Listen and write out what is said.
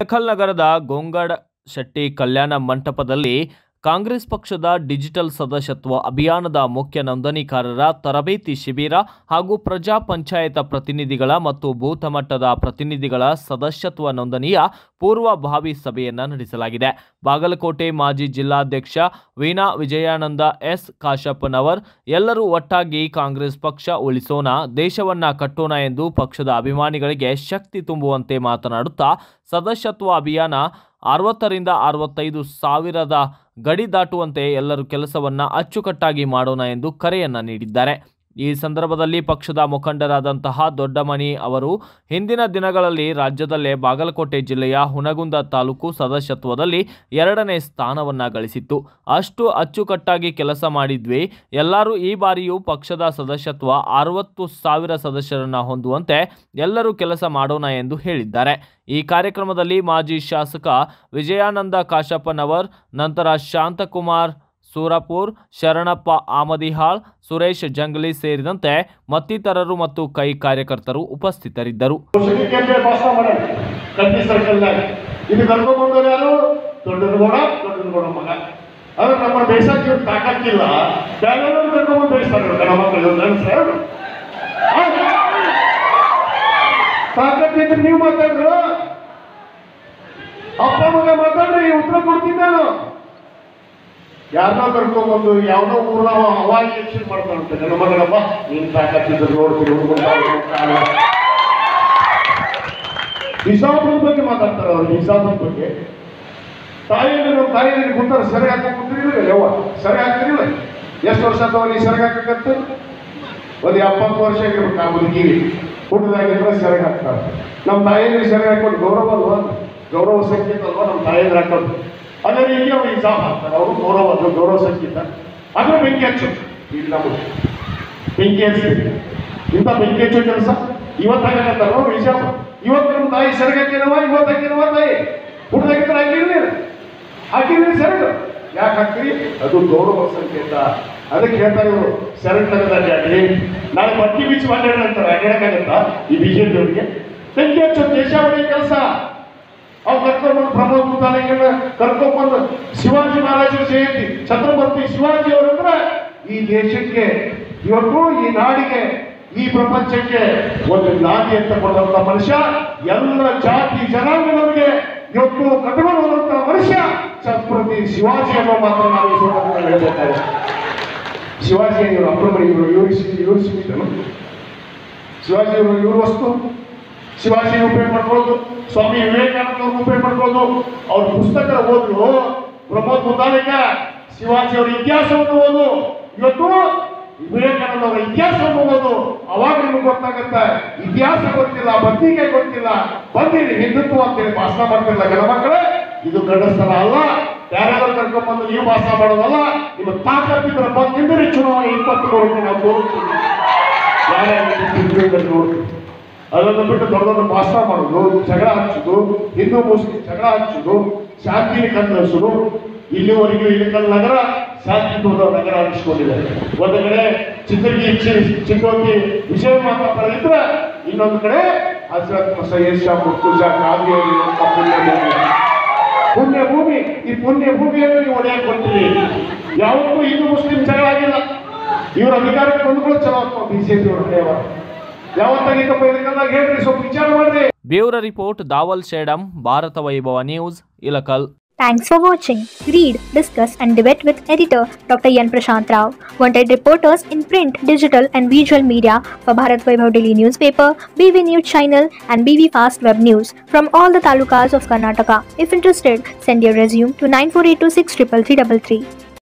ನಕಲ್ ನಗರದ ಗೋಂಗಡ್ ಶೆಟ್ಟಿ ಕಲ್ಯಾಣ ಮಂಟಪದಲ್ಲಿ ಕಾಂಗ್ರೆಸ್ ಪಕ್ಷದ ಡಿಜಿಟಲ್ ಸದಸ್ಯತ್ವ ಅಭಿಯಾನದ ಮುಖ್ಯ ನೋಂದಣಿಕಾರರ ತರಬೇತಿ ಶಿಬಿರ ಹಾಗೂ ಪ್ರಜಾ ಪಂಚಾಯತ ಪ್ರತಿನಿಧಿಗಳ ಮತ್ತು ಬೂತ್ ಮಟ್ಟದ ಪ್ರತಿನಿಧಿಗಳ ಸದಸ್ಯತ್ವ ನೋಂದಣಿಯ ಪೂರ್ವಭಾವಿ ಸಭೆಯನ್ನು ನಡೆಸಲಾಗಿದೆ ಬಾಗಲಕೋಟೆ ಮಾಜಿ ಜಿಲ್ಲಾಧ್ಯಕ್ಷ ವೀಣಾ ವಿಜಯಾನಂದ ಎಸ್ ಕಾಶಪ್ಪನವರ್ ಎಲ್ಲರೂ ಒಟ್ಟಾಗಿ ಕಾಂಗ್ರೆಸ್ ಪಕ್ಷ ಉಳಿಸೋಣ ದೇಶವನ್ನ ಕಟ್ಟೋಣ ಎಂದು ಪಕ್ಷದ ಅಭಿಮಾನಿಗಳಿಗೆ ಶಕ್ತಿ ತುಂಬುವಂತೆ ಮಾತನಾಡುತ್ತಾ ಸದಸ್ಯತ್ವ ಅಭಿಯಾನ ಅರವತ್ತರಿಂದ ಅರವತ್ತೈದು ಸಾವಿರದ ಗಡಿ ದಾಟುವಂತೆ ಎಲ್ಲರೂ ಕೆಲಸವನ್ನ ಅಚ್ಚುಕಟ್ಟಾಗಿ ಮಾಡೋಣ ಎಂದು ಕರೆಯನ್ನ ನೀಡಿದ್ದಾರೆ ಈ ಸಂದರ್ಭದಲ್ಲಿ ಪಕ್ಷದ ಮುಖಂಡರಾದಂತಹ ದೊಡ್ಡಮಣಿ ಅವರು ಹಿಂದಿನ ದಿನಗಳಲ್ಲಿ ರಾಜ್ಯದಲ್ಲೇ ಬಾಗಲಕೋಟೆ ಜಿಲ್ಲೆಯ ಹುನಗುಂದ ತಾಲೂಕು ಸದಸ್ಯತ್ವದಲ್ಲಿ ಎರಡನೇ ಸ್ಥಾನವನ್ನ ಗಳಿಸಿತ್ತು ಅಷ್ಟು ಅಚ್ಚುಕಟ್ಟಾಗಿ ಕೆಲಸ ಮಾಡಿದ್ವಿ ಎಲ್ಲರೂ ಈ ಬಾರಿಯೂ ಪಕ್ಷದ ಸದಸ್ಯತ್ವ ಅರವತ್ತು ಸಾವಿರ ಸದಸ್ಯರನ್ನ ಹೊಂದುವಂತೆ ಎಲ್ಲರೂ ಕೆಲಸ ಮಾಡೋಣ ಎಂದು ಹೇಳಿದ್ದಾರೆ ಈ ಕಾರ್ಯಕ್ರಮದಲ್ಲಿ ಮಾಜಿ ಶಾಸಕ ವಿಜಯಾನಂದ ಕಾಶಪ್ಪನವರ್ ನಂತರ ಶಾಂತಕುಮಾರ್ ಸೂರಪುರ್ ಶರಣಪ್ಪ ಆಮದಿಹಾಳ್ ಸುರೇಶ್ ಜಂಗಲಿ ಸೇರಿದಂತೆ ಮತ್ತಿತರರು ಮತ್ತು ಕೈ ಕಾರ್ಯಕರ್ತರು ಉಪಸ್ಥಿತರಿದ್ದರು ಕೇಂದ್ರ ಭಾಷಣ ಮಾಡ್ಯಾರ ಕಂಪಿ ಸರ್ಕಲ್ನಾಗ ಇದು ಕರ್ಕೊಂಡ್ಬಂದವ್ರು ಯಾರು ದೊಡ್ಡನ ಗೋಡ ದೊಡ್ಡನ ಗೋಡ ಮಗ ಆದ್ರೆ ನಮ್ಮ ಬೇಸಾಕ್ ಇವ್ರು ತಾಕತ್ತಿಲ್ಲ ಬೇರೆಯವ್ರು ಕರ್ಕೊಂಡ್ಬಂದು ಬೇಯಿಸ್ತಾರೆ ಗಣ ಮಕ್ಕಳು ಗಂಡಸ್ರು. ಆ? ತಾಕತ್ತಿದ್ರೆ ನೀವು ಮಾತಾಡ್ರು ಅಪ್ಪ ಮಗ ಮಾತಾಡ್ರಿ ಉತ್ತರ ಕೊಡ್ತೀನಿ ನಾನು ಯಾರನ್ನೋ ಕರ್ಕೊಂಡ್ಬಂದು ಯಾವ್ದೋ ಊರ್ನ ಅವಾಗ ಎಲೆಕ್ಷನ್ ಮಾಡ್ತಾರಂತೆ ನನ್ನ ಮಗಳಪ್ಪ ನೀನ್ ತಾಕತ್ತಿದ್ರೆ ನೋಡ್ತೀನಿ ಹುಡುಗ ಹಿಸಾಬದ ಬಗ್ಗೆ ಮಾತಾಡ್ತಾರೆ ಅವ್ರು ಹಿಸಾಬದ ಬಗ್ಗೆ ತಾಯಿಯಲ್ಲಿ ನಮ್ಮ ತಾಯಿಯಲ್ಲಿ ಕೂತಾರೆ ಸರಿ ಹಾಕಿ ಕೂತಿರಿಲ್ಲ ಯವ್ವ ಸರಿ ಹಾಕ್ತಿರಿಲ್ಲ ಎಷ್ಟು ವರ್ಷ ಅಥವಾ ನೀ ಸರಿ ಹಾಕಕತ್ತ ಒಂದು ಎಪ್ಪತ್ತು ವರ್ಷ ಆಗಿರ್ಬೇಕು ಆ ಹುಡುಗಿಗೆ ಹುಟ್ಟದಾಗಿದ್ರೆ ಸರಿ ಹಾಕ್ತಾರೆ ನಮ್ಮ ತಾಯಿಯಲ್ಲಿ ಸರಿ ಹಾಕೊಂಡು ಗೌರವ ಅಲ್ವಾ ಗೌರವ ಸಂಕೇತ ಅಲ್ವಾ ನಮ್ಮ ತಾಯಿಯಲ್ಲಿ ಹಾಕೋದು ಅದೇ ರೀತಿ ಅವ್ರು ಹಿಸಾಬ್ ಹಾಕ್ತಾರೆ ಅವರು ಗೌರವ ಅದು ಗೌರವ ಸಂಕೇತ ಅದ್ರ ಬೆಂಕಿ ಹಚ್ಚು ಇಲ್ಲಿ ನಮಗೆ ಬೆಂಕಿ ಹಚ್ಚಿದೆ ಇಂಥ ಬೆಂಕಿ ಹಚ್ಚೋ ಕೆಲಸ ಇವತ್ತಾಗತ್ತಾರ ಅವ್ರು ಹಿಸಾಬ್ ಇವತ್ತು ನಮ್ಮ ತಾಯಿ ಸೆರಗ ಹಾಕಿನವ ಇವತ್ತು ಹಾಕಿನವ ತಾಯಿ ಹುಟ್ಟದಾಗಿದ್ರೆ ಹಾಕಿರ್ಲಿ ಹಾಕಿರ್ಲಿ ಸೆರಗು ಯಾಕೆ ಹಾಕ್ತೀರಿ ಅದು ಗೌರವ ಸಂಕೇತ ಅದಕ್ಕೆ ಹೇಳ್ತಾರೆ ಇವರು ಸೆರಗ್ ತೆಗೆದ ಅಡ್ಡಾಡಿ ನಾಳೆ ಬಟ್ಟಿ ಬಿಚ್ಚಿ ಮಾಡ್ಯಾಡ ಅಂತಾರೆ ಅಡ್ಡಾಡಕ್ಕಾಗತ್ತಾ ಈ ಬಿಜೆಪಿ ಅವರಿಗೆ ಬೆಂಕಿ ಹಚ್ಚೋ ದೇಶಾವಳಿ ಕೆಲಸ ಅವ್ರು ಕರ್ಕೊಂಡ್ಬಂದು ಪ್ರಮೋದ್ ಮುತಾಲಿಕನ್ನ ಕರ್ಕೊಂಡ್ಬಂದು ಶಿವಾಜಿ ಮಹಾರಾಜರ ಜಯಂತಿ ಛತ್ರಪತಿ ಶಿವಾಜಿ ಅವರಂದ್ರೆ ಈ ದೇಶಕ್ಕೆ ಇವತ್ತು ಈ ನಾಡಿಗೆ ಈ ಪ್ರಪಂಚಕ್ಕೆ ಒಂದು ನಾಡಿ ಅಂತ ಕೊಡುವಂತ ಮನುಷ್ಯ ಎಲ್ಲ ಜಾತಿ ಜನಾಂಗದವರಿಗೆ ಇವತ್ತು ಕಟ್ಕೊಂಡು ಹೋದಂತ ಮನುಷ್ಯ ಛತ್ರಪತಿ ಶಿವಾಜಿ ಅನ್ನೋ ಮಾತ್ರ ನಾವು ಈ ಸಂದರ್ಭದಲ್ಲಿ ಹೇಳ್ಬೇಕಾದ್ರೆ ಶಿವಾಜಿ ಇವರು ಅಪ್ರಮಣ ಇವರು ಇವರು ಇವರು ಸಿಕ್ಕಿದ್ದನು ಶಿವಾಜಿ ಇವರು ಇವ್ರ ವಸ್ತು ಶಿವಾಜಿ ಉಪಯೋಗ ಮಾಡ್ಕೊಳ್ಳೋದು ಸ್ವಾಮಿ ವಿವೇಕಾನಂದ ಅವ್ರನ್ನ ಉಪಯೋಗ ಮಾಡ್ಕೊಳ್ಳೋದು ಅವ್ರ ಪುಸ್ತಕ ಓದ್ರು ಪ್ರಮೋದ್ ಮುತಾಲಿಕ ಶಿವಾಜಿ ಅವರ ಇತಿಹಾಸವನ್ನು ಓದು ಇವತ್ತು ವಿವೇಕಾನಂದ ಅವರ ಇತಿಹಾಸವನ್ನು ಓದು ಅವಾಗ ನಿಮ್ಗೆ ಗೊತ್ತಾಗುತ್ತೆ ಇತಿಹಾಸ ಗೊತ್ತಿಲ್ಲ ಬದ್ನಿಕಾಯಿ ಗೊತ್ತಿಲ್ಲ ಬಂದಿರಿ ಹಿಂದುತ್ವ ಅಂತೇಳಿ ಭಾಷಣ ಮಾಡ್ತಿಲ್ಲ ಗಣ ಮಕ್ಕಳೇ ಇದು ಗಂಡಸ್ಥರ ಅಲ್ಲ ಯಾರ್ಯಾರು ಕರ್ಕೊಂಡ್ಬಂದು ನೀವು ಭಾಷಣ ಮಾಡೋದಲ್ಲ ನಿಮ್ಮ ತಾಕತ್ತಿದ್ರೆ ಬಂದು ನಿಂದಿರಿ ಚುನಾವಣೆ ಇಪ್ಪತ್ತು ಕೊಡುತ್ತೆ ನಾವು ತೋರಿಸ್ತೀವಿ ಯಾರ್ಯಾರು ನೋಡ್ತೀವಿ ಅದನ್ನು ಬಿಟ್ಟು ದೊಡ್ಡ ದೊಡ್ಡ ಭಾಷಣ ಮಾಡೋದು ಜಗಳ ಹಚ್ಚೋದು ಹಿಂದೂ ಮುಸ್ಲಿಂ ಜಗಳ ಹಚ್ಚೋದು ಶಾಂತಿನ ಕನ್ನಡಿಸೋದು ಇಲ್ಲಿವರೆಗೂ ಇಲ್ಲಿಕಲ್ ನಗರ ಶಾಂತಿ ದೊಡ್ಡ ನಗರ ಅನಿಸ್ಕೊಂಡಿದೆ ಒಂದು ಕಡೆ ಚಿತ್ರಗಿ ಚಿ- ಚಿಕ್ಕೋಟಿ ವಿಷಯ ಮಾತಾಡ್ತಾರೆ ಇನ್ನೊಂದು ಕಡೆ ಹಜರತ್ ಸೈಯದ್ ಶಾ ಮುರ್ತುಜಾ ಕಾದಿ ಅವರಿರುವಂತ ಪುಣ್ಯ ಭೂಮಿ ಪುಣ್ಯ ಭೂಮಿ ಈ ಪುಣ್ಯ ಭೂಮಿಯನ್ನು ನೀವು ಒಡೆಯಕ್ಕೆ ಬರ್ತೀರಿ ಯಾವತ್ತೂ ಹಿಂದೂ ಮುಸ್ಲಿಂ ಜಗಳ ಆಗಿಲ್ಲ ಇವ್ರ ಅಧಿಕಾರಕ್ಕೆ ಬಂದ್ಗಳು ಚಲೋ ಬಿಜೆಪಿ ಅವ್ರ ಕಡೆಯವರು ಯಾವತ್ತಾಗಿತ್ತಪ್ಪ ಇದಕ್ಕೆಲ್ಲ ಹೇಳ್ರಿ ಸ್ವಲ್ಪ ವಿಚಾರ ಮಾಡ್ರಿ bureau report Dawal Shedam Bharata Vaibhava news Ilkal Thanks for watching. Read, discuss, and debate with editor Dr. Yan Prashant Rao. Wanted reporters in print, digital, and visual media for Bharat Vaibhav Daily newspaper, BV News channel, and BV Fast Web News from all the talukas of Karnataka. If interested, send your resume to 9482633333.